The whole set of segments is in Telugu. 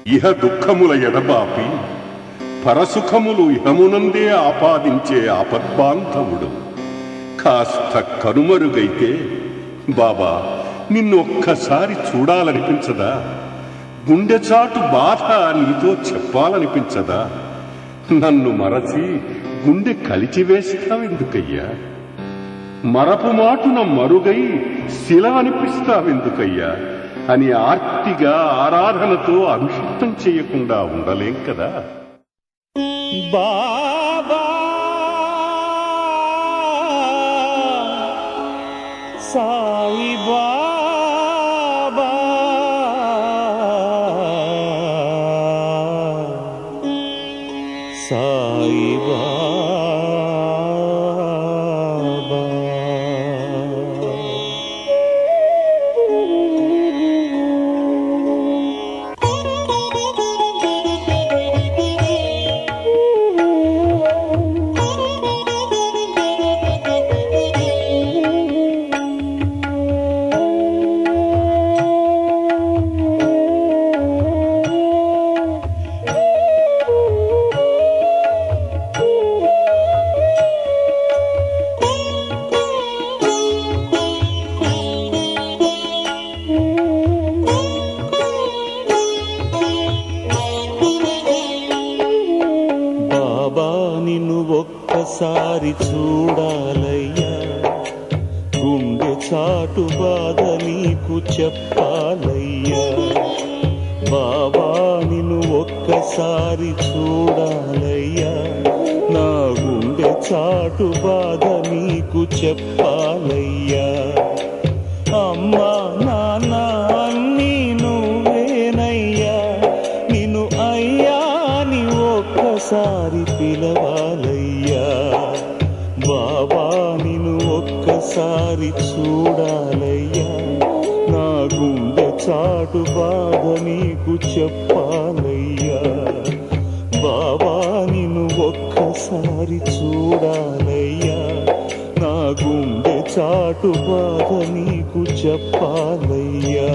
ఇహ దుఃఖముల ఎడబాపి పరసుఖములు ఇహమునందే ఆపాదించే ఆపద్బాంధవుడు కాస్త కనుమరుగైతే బాబా నిన్ను ఒక్కసారి చూడాలనిపించదా గుండెచాటు బాధ నీతో చెప్పాలనిపించదా నన్ను మరచి గుండె కలిచివేస్తావెందుకయ్యా మరపు మాటున మరుగై శిలవనిపిస్తావెందుకయ్యా అని ఆర్తిగా ఆరాధనతో అభిషిక్తం చేయకుండా ఉండలేం కదా బాబా సాయి బాబా సాయి బాబా బాబా నిన్ను ఒక్కసారి చూడాలయ్యా గుండె చాటు బాధ నీకు చెప్పాలయ్యా బాబా నిన్ను ఒక్కసారి చూడాలయ్యా నా గుండె చాటు బాధ నీకు చెప్పాలయ్యా అమ్మా నాన్న అన్నీ నువ్వేనయ్యా నిన్ను అయ్యా అని ఒక్కసారి పిలవాలయ్యా బాబా నిన్ను ఒక్కసారి చూడాలయ్యా నా గుండె చాటు బాధ నీకు చెప్పాలయ్యా బాబా నిన్ను ఒక్కసారి చూడాలయ్యా నా గుండె చాటు బాధ నీకు చెప్పాలయ్యా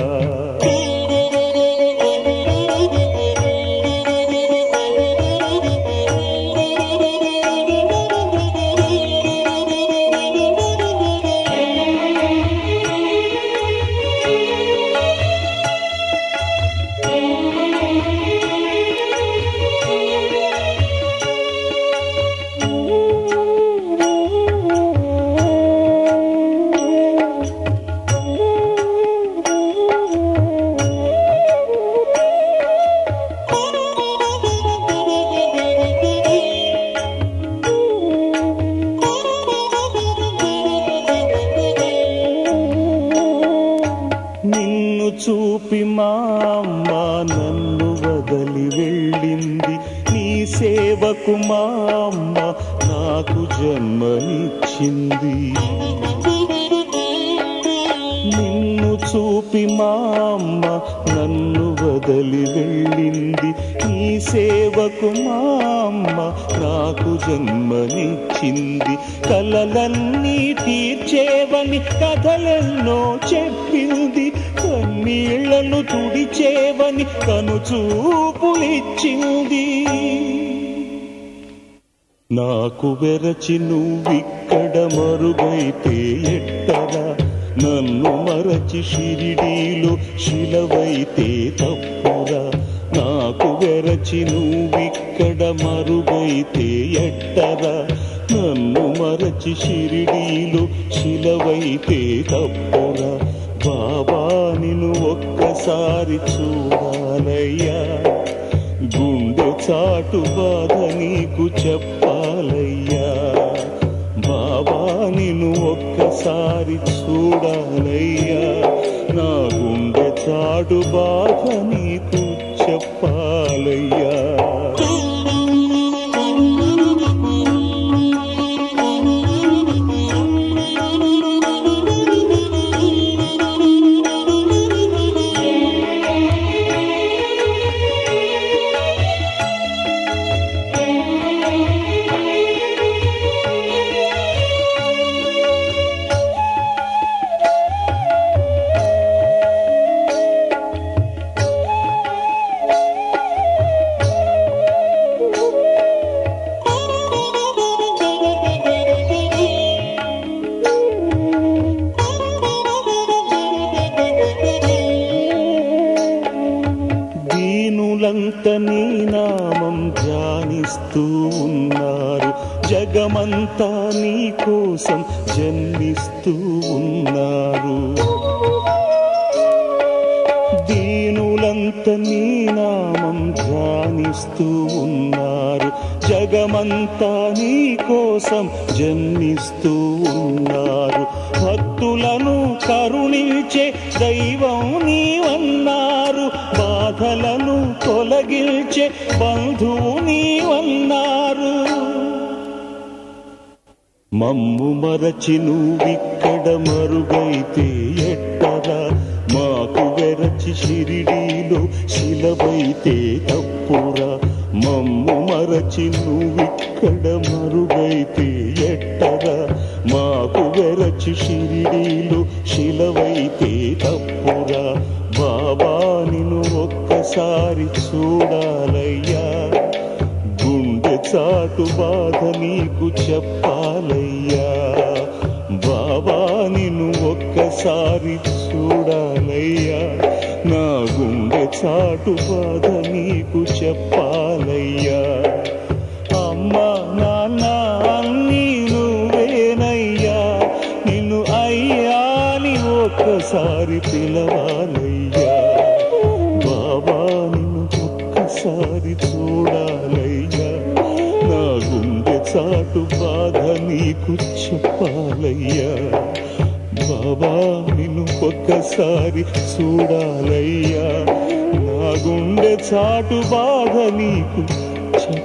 నిన్ను చూపి మా అమ్మ నన్ను వదలి వెళ్ళింది నీ సేవకు మా అమ్మ నాకు జన్మనిచ్చింది నిన్ను చూపి మా అమ్మ నన్ను వదలి వెళ్ళింది నీ సేవకు మా అమ్మ నాకు జన్మనిచ్చింది కలలన్నీ తీర్చేవని కథలెన్నో చెప్పింది కన్నీళ్లను తుడిచేవని కనుచూపులిచ్చింది నాకు వెరచి నువ్విక్కడ మరుగైతే ఎట్టరా నన్ను మరచి షిరిడీలో శిలవైతే తప్పురా నాకు వెరచి నువ్విక్కడ మరుగైతే ఎట్టరా నన్ను మరచి షిరిడీలో శిలవైతే తప్పురా బాబా నిన్ను ఒక్కసారి చూడాలయ్యా గుండె చాటు బాధ నీకు చెప్పాలయ్యా బాబా నిన్ను ఒక్కసారి చూడాలయ్యా నా గుండె చాటు బాధ నీకు చెప్పాలయ్యా దీనులంత నీ నామం ధ్యానిస్తూ ఉన్నారు జగమంతా నీ కోసం జన్మిస్తూ ఉన్నారు దీనులంత నీ నామం ధ్యానిస్తూ ఉన్నారు జగమంతా నీ కోసం జన్మిస్తూ ఉన్నారు భక్తులను కరుణించే దైవం నీవన్నారు బాధలను తొలగించే బంధువు నీవన్నారు మమ్ము మరచి నువ్విక్కడ మరుగైతే ఎట్టరా మాకు వెరచి షిరిడీలో శిలవైతే తప్పురా మమ్ము మరచి నువ్విక్కడ మరుగైతే ఎట్టరా మాకు వెరచి షిరిడీలో శిలవైతే తప్పురా బాబా నిన్ను ఒక్కసారి చూడాలయ్యా గుండె చాటు బాధ నీకు చెప్పాలయ్యా బాబా నిన్ను ఒక్కసారి చూడాలయ్యా నా గుండె చాటు బాధ నీకు చెప్పాలయ్యా అమ్మా నాన్న అన్నీ నువ్వేనయ్యా నిన్ను అయ్యాని ఒక్కసారి పిలవాలయ్యా బాబా నిన్ను ఒక్కసారి చూడాలయ్యా నా గుండె చాటు బాధ నీకు చెప్పాలయ్యా బాబా నిన్ను ఒక్కసారి చూడాలయ్యా నా గుండె చాటు బాధ నీకు చెప్పాలయ్యా